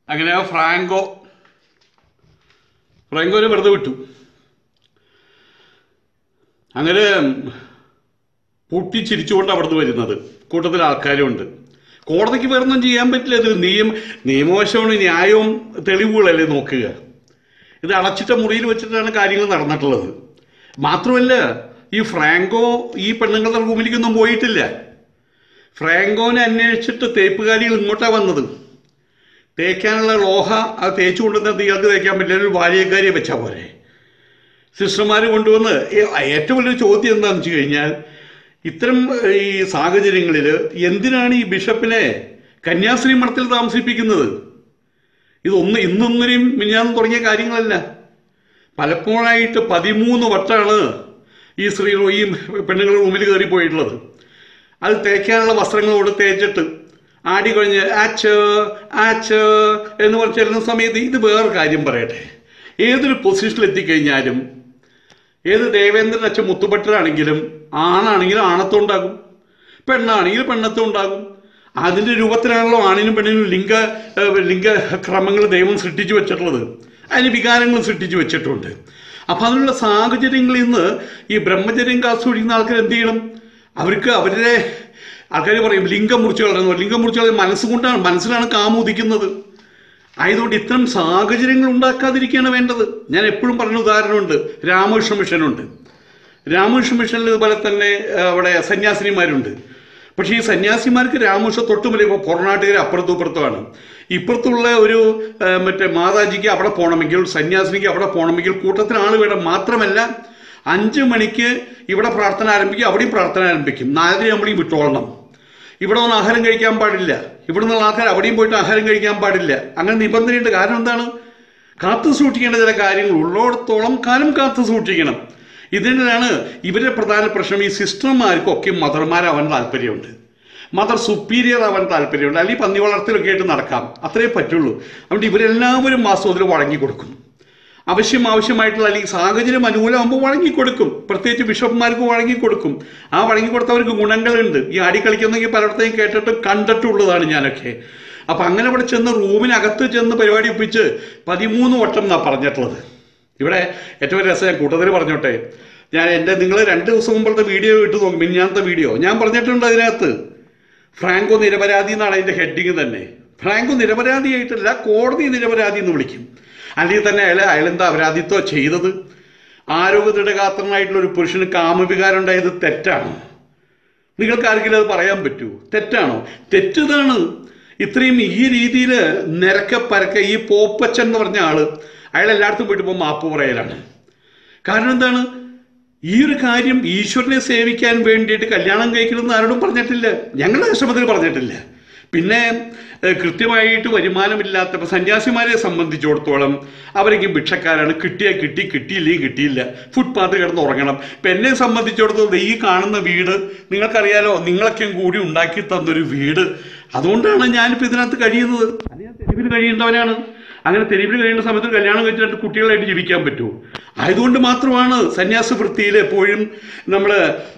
അങ്ങനെ ആ ഫ്രാങ്കോ ഫ്രാങ്കോനെ വെറുതെ വിട്ടു അങ്ങനെ പൊട്ടിച്ചിരിച്ചുകൊണ്ട് അവിടുന്ന് വരുന്നത് കൂട്ടത്തിൽ ആൾക്കാരും ഉണ്ട് കോടതിക്ക് വേറൊന്നും ചെയ്യാൻ പറ്റില്ല ഇത് നിയമ നിയമവശമാണ് ന്യായവും തെളിവുകളല്ലേ നോക്കുക ഇത് അടച്ചിട്ട മുറിയിൽ വെച്ചിട്ടാണ് കാര്യങ്ങൾ നടന്നിട്ടുള്ളത് മാത്രമല്ല ഈ ഫ്രാങ്കോ ഈ പെണ്ണുങ്ങളുടെ റൂമിലേക്കൊന്നും പോയിട്ടില്ല ഫ്രാങ്കോനെ അന്വേഷിച്ചിട്ട് തേപ്പുകാരികൾ ഇങ്ങോട്ടാണ് വന്നത് തേക്കാനുള്ള ലോഹ അത് തേച്ച് കൊണ്ടുവന്നത് ഇയാൾക്ക് തേക്കാൻ പറ്റില്ല ഒരു വാര്യക്കാരിയെ വെച്ചാൽ പോരെ സിസ്റ്റർമാർ കൊണ്ടുവന്ന് ഏ- ഏറ്റവും വലിയൊരു ചോദ്യം എന്താണെന്ന് വെച്ച് കഴിഞ്ഞാൽ ഇത്തരം ഏഹ്, ഈ സാഹചര്യങ്ങളിൽ എന്തിനാണ് ഈ ബിഷപ്പിനെ കന്യാസ്ത്രീ മഠത്തിൽ താമസിപ്പിക്കുന്നത് ഇതൊന്ന് ഇന്നൊന്നിനെയും മിഞ്ഞാന്ന് തുടങ്ങിയ കാര്യങ്ങളല്ല പലപ്പോഴായിട്ട് പതിമൂന്ന് വട്ടമാണ് ഈ സ്ത്രീ ഈ പെണ്ണുങ്ങൾ റൂമിൽ കയറി പോയിട്ടുള്ളത് അത് തേക്കാനുള്ള വസ്ത്രങ്ങളോട് തേച്ചിട്ട് ആടി കഴിഞ്ഞ് ആച്ച് ആച്ച് എന്ന് പറഞ്ഞ് ചെല്ലുന്ന സമയത്ത് ഇത് വേറെ കാര്യം പറയട്ടെ ഏതൊരു പൊസിഷനിൽ എത്തിക്കഴിഞ്ഞാലും ഏത് ദേവേന്ദ്രൻ അച്ഛൻ മുത്തുപട്ടരാണെങ്കിലും ആണാണെങ്കിലും ആണത്തുണ്ടാകും പെണ്ണാണെങ്കിൽ പെണ്ണത്തും ഉണ്ടാകും അതിൻ്റെ രൂപത്തിലാണല്ലോ ആണിനും പെണ്ണിനും ലിംഗ ഏഹ്, ലിംഗക്രമങ്ങൾ ദൈവം സൃഷ്ടിച്ചു വെച്ചിട്ടുള്ളത് അതിന് വികാരങ്ങൾ സൃഷ്ടിച്ചു വെച്ചിട്ടുണ്ട് അപ്പം അതിനുള്ള സാഹചര്യങ്ങളിൽ നിന്ന് ഈ ബ്രഹ്മചര്യം കാത്തുപിടിക്കുന്ന ആൾക്കാർ എന്ത് ചെയ്യണം അവർക്ക് അവരുടെ ആൾക്കാർ പറയും ലിംഗം മുറിച്ച് കളയുന്നു ലിംഗം മുറിച്ച് കളയുന്നത് മനസ്സുകൊണ്ടാണ് മനസ്സിലാണ് കാമുദിക്കുന്നത് ആയതുകൊണ്ട് ഇത്തരം സാഹചര്യങ്ങൾ ഉണ്ടാക്കാതിരിക്കുകയാണ് വേണ്ടത് ഞാൻ എപ്പോഴും പറഞ്ഞ ഉദാഹരണമുണ്ട് രാമകൃഷ്ണ മിഷനുണ്ട് രാമകൃഷ്ണ മിഷനിൽ ഇതുപോലെ തന്നെ ആ, അവിടെ സന്യാസിനിമാരുണ്ട് പക്ഷേ ഈ സന്യാസിമാർക്ക് രാമകൃഷ്ണ തൊട്ടുമുല ഇപ്പോൾ പൊറനാട്ടുകാർ അപ്പുറത്തും ഇപ്പുറത്തുമാണ് ഇപ്പുറത്തുള്ള ഒരു ആ, മറ്റേ മാതാജിക്ക് അവിടെ പോകണമെങ്കിൽ സന്യാസിനിക്ക് അവിടെ പോകണമെങ്കിൽ കൂട്ടത്തിൽ ആൾ വേണം മാത്രമല്ല അഞ്ച് മണിക്ക് ഇവിടെ പ്രാർത്ഥന ആരംഭിക്കും അവിടെയും പ്രാർത്ഥന ആരംഭിക്കും നാലര നമ്മളീം വിട്ടോളണം ഇവിടെ വന്ന് ആഹാരം കഴിക്കാൻ പാടില്ല ഇവിടെ നിന്നുള്ള ആൾക്കാർ അവിടെയും പോയിട്ട് ആഹാരം കഴിക്കാൻ പാടില്ല അങ്ങനെ നിബന്ധനയുണ്ട് കാരണം എന്താണ് കാത്തു സൂക്ഷിക്കേണ്ട ചില കാര്യങ്ങൾ ഉള്ളിടത്തോളം കാലം കാത്തു സൂക്ഷിക്കണം ഇതിനാണ് ഇവരുടെ പ്രധാന പ്രശ്നം ഈ സിസ്റ്റർമാർക്കൊക്കെ മദർമാരാവാൻ താല്പര്യമുണ്ട് മദർ സുപ്പീരിയർ ആവാൻ താല്പര്യമുണ്ട് അല്ലെങ്കിൽ പന്നി വളർത്തലൊക്കെ ആയിട്ട് നടക്കാം അത്രേ പറ്റുള്ളൂ അതുകൊണ്ട് ഇവരെല്ലാവരും വാസ്തവത്തിൽ വഴങ്ങി കൊടുക്കും ആവശ്യം ആവശ്യമായിട്ടുള്ള അല്ലെങ്കിൽ സാഹചര്യം അനുകൂലമാകുമ്പോൾ വഴങ്ങിക്കൊടുക്കും പ്രത്യേകിച്ച് ബിഷപ്പ്മാർക്ക് വഴങ്ങിക്കൊടുക്കും ആ വഴങ്ങിക്കൊടുത്തവർക്ക് ഗുണങ്ങളുണ്ട് ഈ ആടി കളിക്കുന്നെങ്കിൽ പലയിടത്തേയും കേട്ടിട്ട് കണ്ടിട്ടുള്ളതാണ് ഞാനൊക്കെ അപ്പം അങ്ങനെ ഇവിടെ ചെന്ന് റൂമിനകത്ത് ചെന്ന് പരിപാടി ഒപ്പിച്ച് പതിമൂന്ന് വട്ടം എന്നാണ് പറഞ്ഞിട്ടുള്ളത് ഇവിടെ ഏറ്റവും രസം ഞാൻ കൂട്ടത്തിൽ പറഞ്ഞോട്ടെ ഞാൻ എൻ്റെ നിങ്ങൾ രണ്ട് ദിവസം മുമ്പത്തെ വീഡിയോ ഇട്ട് നോക്കും മിനിഞ്ഞാന്നത്തെ വീഡിയോ ഞാൻ പറഞ്ഞിട്ടുണ്ട് അതിനകത്ത് ഫ്രാങ്കോ നിരപരാധി എന്നാണ് അതിൻ്റെ ഹെഡിങ് തന്നെ ഫ്രാങ്കോ നിരപരാധിയായിട്ടല്ല കോടതി നിരപരാധി എന്ന് വിളിക്കും അല്ലെങ്കിൽ തന്നെ അയാൾ അയാളെന്താ അപരാധിത്വം ചെയ്തത് ആരോഗ്യദൃഢഗാത്രനായിട്ടുള്ള ഒരു പുരുഷന് കാമവികാരം ഉണ്ടായത് തെറ്റാണ് നിങ്ങൾക്ക് ആർക്കെങ്കിലും അത് പറയാൻ പറ്റൂ തെറ്റാണോ തെറ്റിതാണ് ഇത്രയും ഈ രീതിയിൽ നിരക്ക പരക്ക ഈ പോപ്പച്ചൻ എന്ന് പറഞ്ഞ ആള് അയാൾ എല്ലായിടത്തും പോയിട്ട് ഇപ്പോൾ മാപ്പ് പറയലാണ് കാരണം എന്താണ് ഈ ഒരു കാര്യം ഈശ്വരനെ സേവിക്കാൻ വേണ്ടിയിട്ട് കല്യാണം കഴിക്കണമെന്ന് ആരോടും പറഞ്ഞിട്ടില്ല ഞങ്ങളുടെ ആശ്രമത്തിൽ പറഞ്ഞിട്ടില്ല പിന്നെ ഏഹ്, കൃത്യമായിട്ട് വരുമാനമില്ലാത്ത ഇപ്പം സന്യാസിമാരെ സംബന്ധിച്ചിടത്തോളം അവരൊക്കെ ഭിക്ഷക്കാരാണ് കിട്ടിയാൽ കിട്ടി കിട്ടിയില്ലെങ്കിൽ കിട്ടിയില്ല ഫുട്പാത്ത് കിടന്ന് ഉറങ്ങണം ഇപ്പം എന്നെ സംബന്ധിച്ചിടത്തോളം ദേ ഈ കാണുന്ന വീട് നിങ്ങൾക്കറിയാലോ നിങ്ങളൊക്കെയും കൂടി ഉണ്ടാക്കി തന്നൊരു വീട് അതുകൊണ്ടാണ് ഞാനിപ്പോൾ ഇതിനകത്ത് കഴിയുന്നത് അല്ലെങ്കിൽ ഞാൻ തെരുവിൽ കഴിയേണ്ടവനാണ് അങ്ങനെ തെരുവിൽ കഴിയുന്ന സമയത്ത് കല്യാണം കഴിച്ചിട്ട് കുട്ടികളായിട്ട് ജീവിക്കാൻ പറ്റുമോ ആയതുകൊണ്ട് മാത്രമാണ് സന്യാസ വൃത്തിയിൽ എപ്പോഴും നമ്മൾ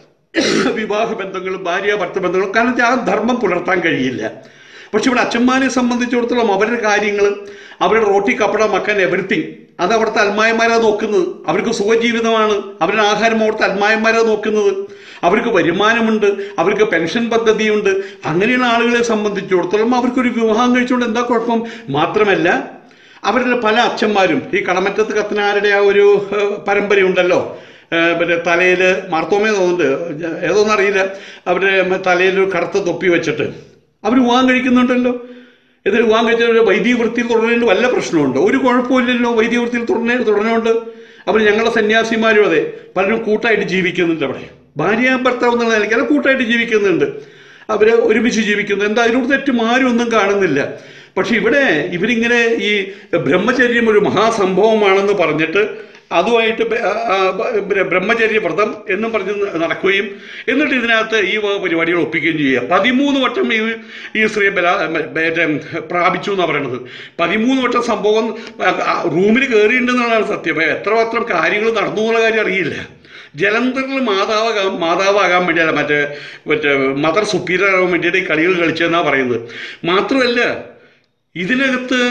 വിവാഹ ബന്ധങ്ങളും ഭാര്യ ഭർത്ത ബന്ധങ്ങളും കാരണം വെച്ചാൽ ആ ധർമ്മം പുലർത്താൻ കഴിയില്ല പക്ഷെ ഇവിടെ അച്ഛന്മാരെ സംബന്ധിച്ചിടത്തോളം അവരുടെ കാര്യങ്ങൾ അവരുടെ റോട്ടി കപ്പട മക്കൻ എവറിത്തിങ് അത് അവിടുത്തെ അൽമായന്മാരാ നോക്കുന്നത് അവർക്ക് സുഖജീവിതമാണ് അവരുടെ ആഹാരം അവിടുത്തെ അൽമായന്മാരാ നോക്കുന്നത് അവർക്ക് വരുമാനമുണ്ട് അവർക്ക് പെൻഷൻ പദ്ധതിയുണ്ട് അങ്ങനെയുള്ള ആളുകളെ സംബന്ധിച്ചിടത്തോളം അവർക്കൊരു വിവാഹം കഴിച്ചുകൊണ്ട് എന്താ കുഴപ്പം മാത്രമല്ല അവരുടെ പല അച്ഛന്മാരും ഈ കടമറ്റത്ത് കത്തനാരുടെ ആ ഒരു ഏഹ്, പരമ്പരയുണ്ടല്ലോ ഏഹ്, മറ്റേ തലയിൽ മാർത്തോമേ തോന്നുന്നുണ്ട് ഏതോന്നും അറിയില്ല അവരുടെ തലയിൽ ഒരു കറുത്ത തൊപ്പി വെച്ചിട്ട് അവർ വിവാഹം കഴിക്കുന്നുണ്ടല്ലോ എന്നിട്ട് വിവാഹം കഴിച്ച വൈദിക വൃത്തിയിൽ തുടരേണ്ട വല്ല പ്രശ്നമുണ്ടോ ഒരു കുഴപ്പമില്ലല്ലോ വൈദിക വൃത്തിയിൽ തുടരണേ തുടരണുണ്ട് അവർ ഞങ്ങളുടെ സന്യാസിമാരും അതെ പലരും കൂട്ടായിട്ട് ജീവിക്കുന്നുണ്ട് അവിടെ ഭാര്യ ഭർത്താവ് എന്നുള്ള നിലയ്ക്ക് അല്ല കൂട്ടായിട്ട് ജീവിക്കുന്നുണ്ട് അവർ ഒരുമിച്ച് ജീവിക്കുന്നു എന്താ അതിനോട് തെറ്റും ആരും ഒന്നും കാണുന്നില്ല പക്ഷെ ഇവിടെ ഇവരിങ്ങനെ ഈ ബ്രഹ്മചര്യം ഒരു മഹാസംഭവമാണെന്ന് പറഞ്ഞിട്ട് അതുമായിട്ട് ബ- ആ, ആ, ബ- ബ്രഹ്മചര്യ വ്രതം എന്നും പറഞ്ഞ് നടക്കുകയും എന്നിട്ട് ഇതിനകത്ത് ഈ വക പരിപാടികൾ ഒപ്പിക്കുകയും ചെയ്യുക പതിമൂന്ന് വട്ടം ഈ ഈ സ്ത്രീ ബല മറ്റേ പ്രാപിച്ചു എന്നാണ് പറയണത് പതിമൂന്ന് വട്ടം സംഭവം റൂമിൽ കയറിയിട്ടുണ്ടെന്നുള്ളതാണ് സത്യം അപ്പൊ എത്ര മാത്രം കാര്യങ്ങൾ നടന്നു എന്നുള്ള കാര്യം അറിയില്ല ജലന്ധറിൽ മാതാവാകാൻ മാതാവാകാൻ വേണ്ടിയല്ല മറ്റേ മറ്റേ മദർ സുപ്പീരിയർ ആകാൻ വേണ്ടിയിട്ട് ഈ കളികൾ കളിച്ചതെന്നാണ് പറയുന്നത് മാത്രമല്ല ഇതിനകത്ത്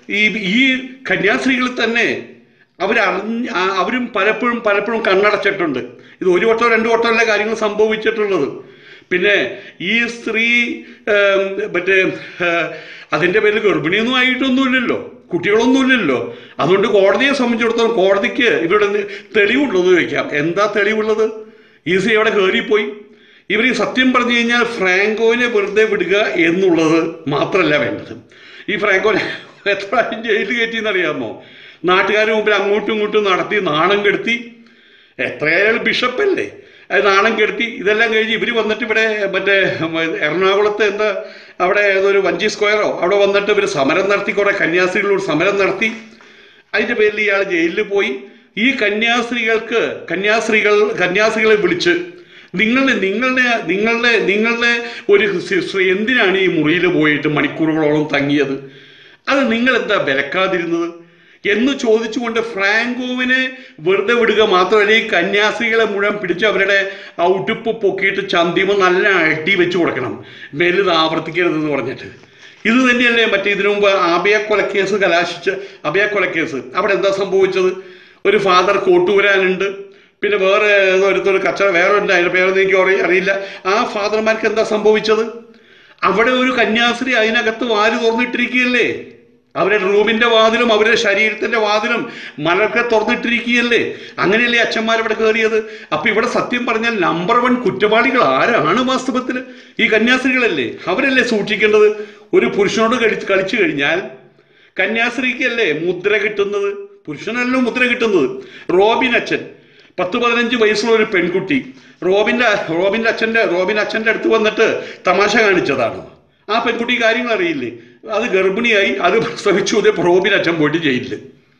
ഈ ഈ കന്യാസ്ത്രീകൾ തന്നെ അവരറിഞ്ഞ് ആ- അവരും പലപ്പോഴും പലപ്പോഴും കണ്ണടച്ചിട്ടുണ്ട് ഇത് ഒരു വട്ടോ രണ്ടു വട്ടമല്ല കാര്യങ്ങൾ സംഭവിച്ചിട്ടുള്ളത് പിന്നെ ഈ സ്ത്രീ ഏം, മറ്റേ ഏ, അതിൻ്റെ പേരിൽ ഗർഭിണിയൊന്നും ആയിട്ടൊന്നുമില്ലല്ലോ കുട്ടികളൊന്നുമില്ലല്ലോ അതുകൊണ്ട് കോടതിയെ സംബന്ധിച്ചിടത്തോളം കോടതിക്ക് ഇവരുടെ നി- തെളിവുണ്ടെന്ന് ചോദിക്കാം എന്താ തെളിവുള്ളത് ഈസി അവിടെ കയറിപ്പോയി ഇവർ ഈ സത്യം പറഞ്ഞു കഴിഞ്ഞാൽ ഫ്രാങ്കോനെ വെറുതെ വിടുക എന്നുള്ളത് മാത്രമല്ല വേണ്ടത് ഈ ഫ്രാങ്കോനെ എത്ര പ്രാവശ്യം ജയിലിൽ കയറ്റിയെന്നറിയാമോ നാട്ടുകാരുടെ മുമ്പിൽ അങ്ങോട്ടും ഇങ്ങോട്ടും നടത്തി നാണം കെടുത്തി എത്രയായാലും ബിഷപ്പല്ലേ അത് നാണം കെടുത്തി ഇതെല്ലാം കഴിഞ്ഞ് ഇവർ വന്നിട്ട് ഇവിടെ മറ്റേ എറണാകുളത്ത് എന്താ അവിടെ ഏതൊരു വഞ്ചി സ്ക്വയറോ അവിടെ വന്നിട്ട് ഇവർ സമരം നടത്തി കുറേ കന്യാസ്ത്രീകളോട് സമരം നടത്തി അതിൻ്റെ പേരിൽ ഇയാൾ ജയിലിൽ പോയി ഈ കന്യാസ്ത്രീകൾക്ക് കന്യാസ്ത്രീകൾ കന്യാസ്ത്രീകളെ വിളിച്ച് നിങ്ങളുടെ നിങ്ങളുടെ നിങ്ങളുടെ നിങ്ങളുടെ ഒരു സിസ്റ്റർ എന്തിനാണ് ഈ മുറിയിൽ പോയിട്ട് മണിക്കൂറുകളോളം തങ്ങിയത് അത് നിങ്ങൾ എന്താ വിലക്കാതിരുന്നത് എന്ന് ചോദിച്ചുകൊണ്ട് ഫ്രാങ്കോവിനെ വെറുതെ വിടുക മാത്രമല്ല ഈ കന്യാസ്ത്രീകളെ മുഴുവൻ പിടിച്ച് അവരുടെ ആ ഉടുപ്പ് പൊക്കിയിട്ട് ചന്തിമ നല്ല അടി വെച്ച് കൊടുക്കണം മേലിത് ആവർത്തിക്കരുതെന്ന് പറഞ്ഞിട്ട് ഇത് തന്നെയല്ലേ മറ്റേ ഇതിനു മുമ്പ് അഭയ കൊലക്കേസ് കലാശിച്ച് അഭയ കൊലക്കേസ് അവിടെ എന്താ സംഭവിച്ചത് ഒരു ഫാദർ കോട്ടൂരാനുണ്ട് പിന്നെ വേറെ ഏതോ ഒരുത്തൊരു കച്ചവടം വേറെ ഉണ്ട് അതിൻ്റെ പേരൊന്നും എനിക്ക് അറി- അറിയില്ല ആ ഫാദർമാർക്ക് എന്താ സംഭവിച്ചത് അവിടെ ഒരു കന്യാസ്ത്രീ അതിനകത്ത് വാല് തുറന്നിട്ടിരിക്കുകയല്ലേ അവരുടെ റൂമിന്റെ വാതിലും അവരുടെ ശരീരത്തിന്റെ വാതിലും മലർക്കെ തുറന്നിട്ടിരിക്കുകയല്ലേ അങ്ങനെയല്ലേ അച്ഛന്മാർ ഇവിടെ കയറിയത് അപ്പൊ ഇവിടെ സത്യം പറഞ്ഞാൽ നമ്പർ വൺ കുറ്റവാളികൾ ആരാണ് വാസ്തവത്തിൽ ഈ കന്യാസ്ത്രീകളല്ലേ അവരല്ലേ സൂക്ഷിക്കേണ്ടത് ഒരു പുരുഷനോട് കളിച്ച് കളിച്ചു കഴിഞ്ഞാൽ കന്യാസ്ത്രീക്കല്ലേ മുദ്ര കിട്ടുന്നത് പുരുഷനല്ലോ മുദ്ര കിട്ടുന്നത് റോബിൻ അച്ഛൻ പത്ത് പതിനഞ്ച് വയസ്സുള്ള ഒരു പെൺകുട്ടി റോബിന്റെ റോബിന്റെ അച്ഛന്റെ റോബിൻ അച്ഛന്റെ അടുത്ത് വന്നിട്ട് തമാശ കാണിച്ചതാണ് ആ പെൺകുട്ടി കാര്യങ്ങൾ അറിയില്ലേ അത് ഗർഭിണിയായി അത് പ്രസവിച്ചു അതേ റോബിൻ അച്ഛൻ പോയിട്ട് ജയിലിൽ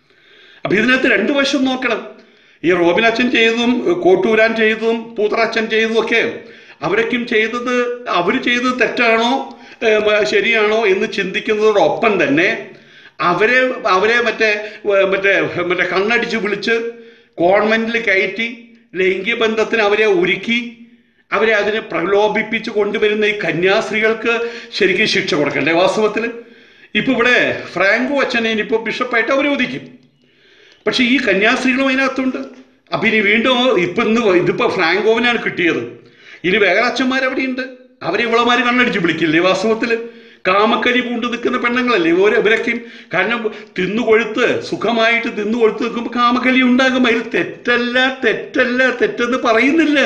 അപ്പൊ ഇതിനകത്ത് രണ്ടു വശം നോക്കണം ഈ റോബിൻ അച്ഛൻ ചെയ്തതും കോട്ടൂരാൻ ചെയ്തതും പൂത്തറച്ചൻ ചെയ്തതും ഒക്കെ അവരൊക്കെയും ചെയ്തത് അവർ ചെയ്തത് തെറ്റാണോ ഏർ, മ- ശരിയാണോ എന്ന് ചിന്തിക്കുന്നതോടൊപ്പം തന്നെ അവരെ അവരെ മറ്റേ ഏർ, മറ്റേ മറ്റേ കണ്ണടിച്ച് വിളിച്ച് ഗവൺമെന്റിൽ കയറ്റി ലൈംഗിക ബന്ധത്തിന് അവരെ ഒരുക്കി അവരെ അതിനെ പ്രലോഭിപ്പിച്ച് കൊണ്ടുവരുന്ന ഈ കന്യാസ്ത്രീകൾക്ക് ശരിക്കും ശിക്ഷ കൊടുക്കണ്ടേ വാസ്തവത്തിൽ ഇപ്പൊ ഇവിടെ ഫ്രാങ്കോ അച്ഛനെ ഇനിയിപ്പോൾ ബിഷപ്പായിട്ട് അവരോധിക്കും പക്ഷെ ഈ കന്യാസ്ത്രീകളും അതിനകത്തുണ്ട് അപ്പൊ ഇനി വീണ്ടും ഇപ്പൊ ഇന്ന് ഇതിപ്പോ ഫ്രാങ്കോവിനാണ് കിട്ടിയത് ഇനി വേറെ അച്ഛന്മാർ അവിടെയുണ്ട് അവരെ ഇവളമാര് കണ്ണടിച്ച് വിളിക്കില്ലേ വാസ്തവത്തില് കാമക്കരി പൂണ്ട് നിൽക്കുന്ന പെണ്ണുങ്ങളല്ലേ ഇവര് ഇവരൊക്കെയും കാരണം തിന്നു കൊഴുത്ത് സുഖമായിട്ട് തിന്നു കൊഴുത്ത് നിൽക്കുമ്പോൾ കാമക്കലി ഉണ്ടാകും അതിൽ തെറ്റല്ല തെറ്റല്ല തെറ്റെന്ന് പറയുന്നില്ല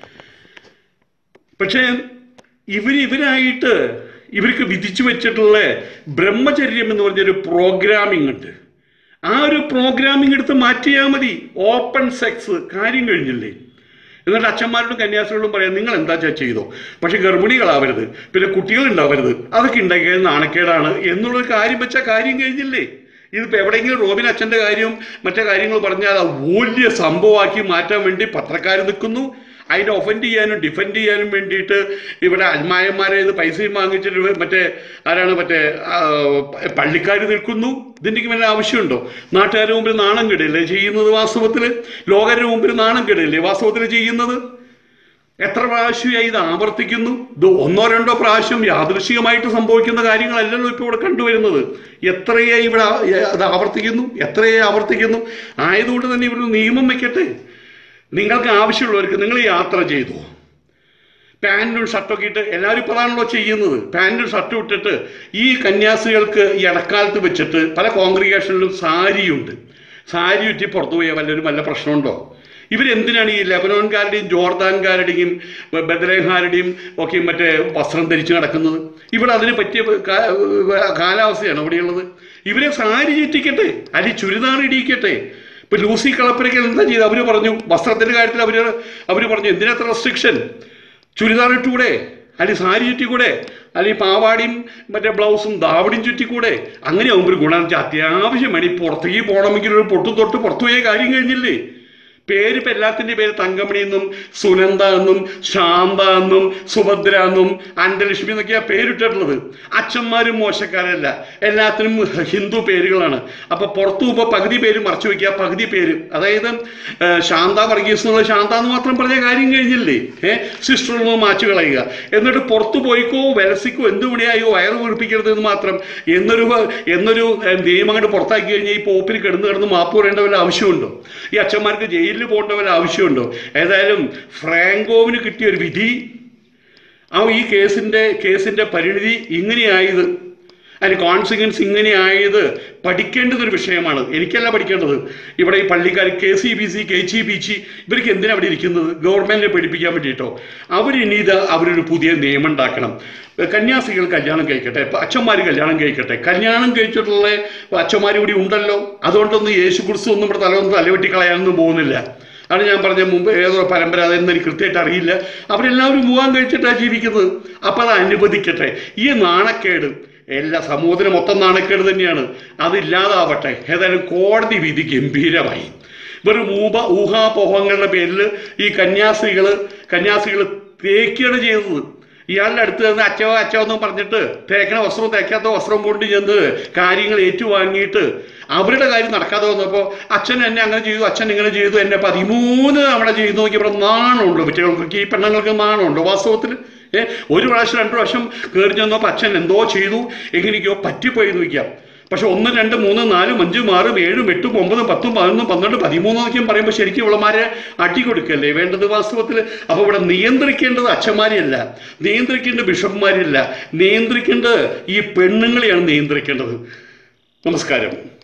പക്ഷേ ഇവർ ഇവരായിട്ട് ഇവർക്ക് വിധിച്ചു വെച്ചിട്ടുള്ള ബ്രഹ്മചര്യം എന്ന് പറഞ്ഞൊരു പ്രോഗ്രാമിംഗ് ഉണ്ട് ആ ഒരു പ്രോഗ്രാമിംഗ് എടുത്ത് മാറ്റിയാൽ മതി ഓപ്പൺ സെക്സ് കാര്യം കഴിഞ്ഞില്ലേ എന്നിട്ട് അച്ഛന്മാരോടും കന്യാസ്ത്രീകളോടും പറയാം നിങ്ങൾ എന്താ വെച്ചാൽ ചെയ്തോ പക്ഷെ ഗർഭിണികളാവരുത് പിന്നെ കുട്ടികൾ ഉണ്ടാവരുത് അതൊക്കെ ഉണ്ടാക്കിയത് നാണക്കേടാണ് എന്നുള്ളൊരു കാര്യം വെച്ചാൽ കാര്യം കഴിഞ്ഞില്ലേ ഇതിപ്പോൾ എവിടെയെങ്കിലും റോബിൻ അച്ഛൻ്റെ കാര്യവും മറ്റേ കാര്യങ്ങൾ പറഞ്ഞാൽ അത് വലിയ സംഭവമാക്കി മാറ്റാൻ വേണ്ടി പത്രക്കാർ നിൽക്കുന്നു അതിനെ ഒഫൻഡ് ചെയ്യാനും ഡിഫെൻഡ് ചെയ്യാനും വേണ്ടിയിട്ട് ഇവിടെ അൽമായന്മാരെ ഇത് പൈസയും വാങ്ങിച്ചിട്ട് മറ്റേ ആരാണ് മറ്റേ പള്ളിക്കാർ നിൽക്കുന്നു ഇതിൻ്റെ വല്ല ആവശ്യമുണ്ടോ നാട്ടുകാരുടെ മുമ്പിൽ നാണം കെടില്ലേ ചെയ്യുന്നത് വാസ്തവത്തിൽ ലോകരുടെ മുമ്പിൽ നാണം കെടില്ലേ വാസ്തവത്തിൽ ചെയ്യുന്നത് എത്ര പ്രാവശ്യമായി ഇത് ആവർത്തിക്കുന്നു ഇത് ഒന്നോ രണ്ടോ പ്രാവശ്യം യാദൃശികമായിട്ട് സംഭവിക്കുന്ന കാര്യങ്ങളല്ലല്ലോ ഇപ്പോൾ ഇവിടെ കണ്ടുവരുന്നത് എത്രയായി ഇവിടെ ആ- അത് ആവർത്തിക്കുന്നു എത്രയായി ആവർത്തിക്കുന്നു ആയതുകൊണ്ട് തന്നെ ഇവിടെ ഒരു നിയമം വെക്കട്ടെ നിങ്ങൾക്ക് ആവശ്യമുള്ളവർക്ക് നിങ്ങൾ യാത്ര ചെയ്തു പാൻറ്റും ഷർട്ടൊക്കെ ഇട്ട് എല്ലാവരും ഇപ്പോൾ അതാണല്ലോ ചെയ്യുന്നത് പാൻറ്റും ഷർട്ടും ഇട്ടിട്ട് ഈ കന്യാസ്ത്രീകൾക്ക് ഈ ഇടക്കാലത്ത് വെച്ചിട്ട് പല കോൺഗ്രിഗേഷനിലും സാരിയുണ്ട് സാരി ചുറ്റി പുറത്തു പോയാൽ വല്ലൊരു വല്ല പ്രശ്നമുണ്ടോ ഇവരെന്തിനാണ് ഈ ലെബനോൻകാരുടെയും ജോർദാൻകാരുടെയും ബദലേഹാരുടെയും ഒക്കെ മറ്റേ വസ്ത്രം ധരിച്ച് നടക്കുന്നത് ഇവിടെ അതിന് പറ്റിയ കാ- കാലാവസ്ഥയാണ് ഇവിടെയുള്ളത് ഇവരെ സാരി ചുറ്റിക്കട്ടെ അല്ലെ ചുരിദാർ ഇടിയിക്കട്ടെ ഇപ്പൊ ലൂസി കളപ്പരയ്ക്ക് എന്താ ചെയ്ത് അവര് പറഞ്ഞു വസ്ത്രത്തിന്റെ കാര്യത്തിൽ അവര് അവര് പറഞ്ഞു എന്തിനത്ര റെസ്ട്രിക്ഷൻ ചുരിദാർ ഇട്ടുകൂടെ അല്ലെങ്കിൽ സാരി ചുറ്റിക്കൂടെ അല്ലെങ്കിൽ പാവാടിയും മറ്റേ ബ്ലൗസും ദാവടിയും ചുറ്റിക്കൂടെ അങ്ങനെ ആകുമ്പോൾ ഒരു ഗുണം വെച്ചാൽ അത്യാവശ്യം വേണം ഈ പുറത്തേക്ക് പോകണമെങ്കിൽ ഒരു പൊട്ടും തൊട്ട് പുറത്തു പോയ കാര്യം കഴിഞ്ഞില്ലേ പേര് ഇപ്പം എല്ലാത്തിൻ്റെ പേര് തങ്കമണി എന്നും സുനന്ദ എന്നും ശാന്ത എന്നും സുഭദ്ര എന്നും അണ്ടലക്ഷ്മി എന്നൊക്കെയാണ് പേരിട്ടിട്ടുള്ളത് അച്ഛന്മാരും മോശക്കാരല്ല എല്ലാത്തിനും ഹിന്ദു പേരുകളാണ് അപ്പൊ പുറത്തു പോകുമ്പോൾ പകുതി പേര് മറച്ചു വെക്കുക പകുതി പേര് അതായത് ആ, ശാന്ത വർഗീസ് എന്നുള്ള ശാന്ത എന്ന് മാത്രം പറഞ്ഞ കാര്യം കഴിഞ്ഞില്ലേ ഏഹ് സിസ്റ്റർ എന്ന് മാച്ചു കളയുക എന്നിട്ട് പുറത്തു പോയിക്കോ വിലസിക്കോ എന്ത് പണിയായോ വയറ് വീർപ്പിക്കരുത് എന്ന് മാത്രം എന്നൊരു എന്നൊരു ഏ, നിയമം അങ്ങോട്ട് പുറത്താക്കി കഴിഞ്ഞാൽ ഈ പോപ്പിൽ കിടന്ന് കിടന്ന് മാപ്പ് പറയേണ്ട വല്ല ആവശ്യമുണ്ടോ ഈ അച്ഛന്മാർക്ക് ജയിലിൽ പോകേണ്ട വല്ല ആവശ്യമുണ്ടോ ഏതായാലും ഫ്രാങ്കോവിന് കിട്ടിയ ഒരു വിധി ആ ഈ കേസിന്റെ കേസിന്റെ പരിണിതി ഇങ്ങനെയായത് അതിന് കോൺസിക്വൻസ് ഇങ്ങനെയായത് പഠിക്കേണ്ടതൊരു വിഷയമാണ് എനിക്കല്ല പഠിക്കേണ്ടത് ഇവിടെ ഈ പള്ളിക്കാർ K C B C K G B G ഇവർക്ക് എന്തിനാ അവിടെ ഇരിക്കുന്നത് ഗവൺമെന്റിനെ പഠിപ്പിക്കാൻ വേണ്ടിയിട്ടോ അവരിനി ഇത് അവരൊരു പുതിയ നിയമം ഉണ്ടാക്കണം കന്യാസികൾ കല്യാണം കഴിക്കട്ടെ അച്ഛന്മാർ കല്യാണം കഴിക്കട്ടെ കല്യാണം കഴിച്ചിട്ടുള്ള അച്ഛന്മാർ കൂടി ഉണ്ടല്ലോ അതുകൊണ്ടൊന്നും യേശു കുറിച്ച് ഒന്നും ഇവിടെ തലവൊന്നും തലവെട്ടി കളയാനൊന്നും പോകുന്നില്ല ആണ് ഞാൻ പറഞ്ഞ മുമ്പ് ഏതോ പരമ്പര അതെന്ന് എനിക്ക് കൃത്യമായിട്ട് അറിയില്ല അവരെല്ലാവരും വിവാഹം കഴിച്ചിട്ടാണ് ജീവിക്കുന്നത് അപ്പം അത് അനുവദിക്കട്ടെ ഈ നാണക്കേട് എല്ലാ സമൂഹത്തിന് മൊത്തം നാണക്കേട് തന്നെയാണ് അതില്ലാതാവട്ടെ ഏതായാലും കോടതി വിധി ഗംഭീരമായി വെറും ഊഹ ഊഹാപോഹങ്ങളുടെ പേരിൽ ഈ കന്യാസ്ത്രീകൾ കന്യാസ്ത്രീകൾ തേക്കുകയാണ് ചെയ്തത് ഇയാളുടെ അടുത്ത് നിന്ന് അച്ചോ അച്ചോ എന്നും പറഞ്ഞിട്ട് തേക്കണ വസ്ത്രവും തേക്കാത്ത വസ്ത്രം കൊണ്ട് ചെന്ന് കാര്യങ്ങൾ ഏറ്റുവാങ്ങിയിട്ട് അവരുടെ കാര്യം നടക്കാതെ വന്നപ്പോൾ അച്ഛൻ എന്നെ അങ്ങനെ ചെയ്തു അച്ഛൻ ഇങ്ങനെ ചെയ്തു എന്നെ പതിമൂന്ന് തവണ ചെയ്തു നോക്കിയപ്പോൾ നാണമുണ്ട് കുട്ടികൾക്ക് ഈ പെണ്ണുങ്ങൾക്ക് നാണമുണ്ട് വാസ്തവത്തിൽ ഏ ഒരു പ്രാവശ്യം രണ്ട് പ്രാവശ്യം കയറി ചെന്നപ്പോൾ അച്ഛൻ എന്തോ ചെയ്തു എങ്ങനെയൊക്കെയോ പറ്റിപ്പോയി എന്ന് വയ്ക്കാം പക്ഷെ ഒന്ന് രണ്ട് മൂന്ന് നാലും അഞ്ചും ആറും ഏഴും എട്ടും ഒമ്പതും പത്തും പതിനൊന്നും പന്ത്രണ്ട് പതിമൂന്നും എന്നൊക്കെയും പറയുമ്പോൾ ശരിക്കും ഇവളമാരെ അടി കൊടുക്കല്ലേ വേണ്ടത് വാസ്തവത്തിൽ അപ്പോൾ ഇവിടെ നിയന്ത്രിക്കേണ്ടത് അച്ഛന്മാരെയല്ല നിയന്ത്രിക്കേണ്ടത് ബിഷപ്പുമാരെയല്ല നിയന്ത്രിക്കേണ്ടത് ഈ പെണ്ണുങ്ങളെയാണ് നിയന്ത്രിക്കേണ്ടത് നമസ്കാരം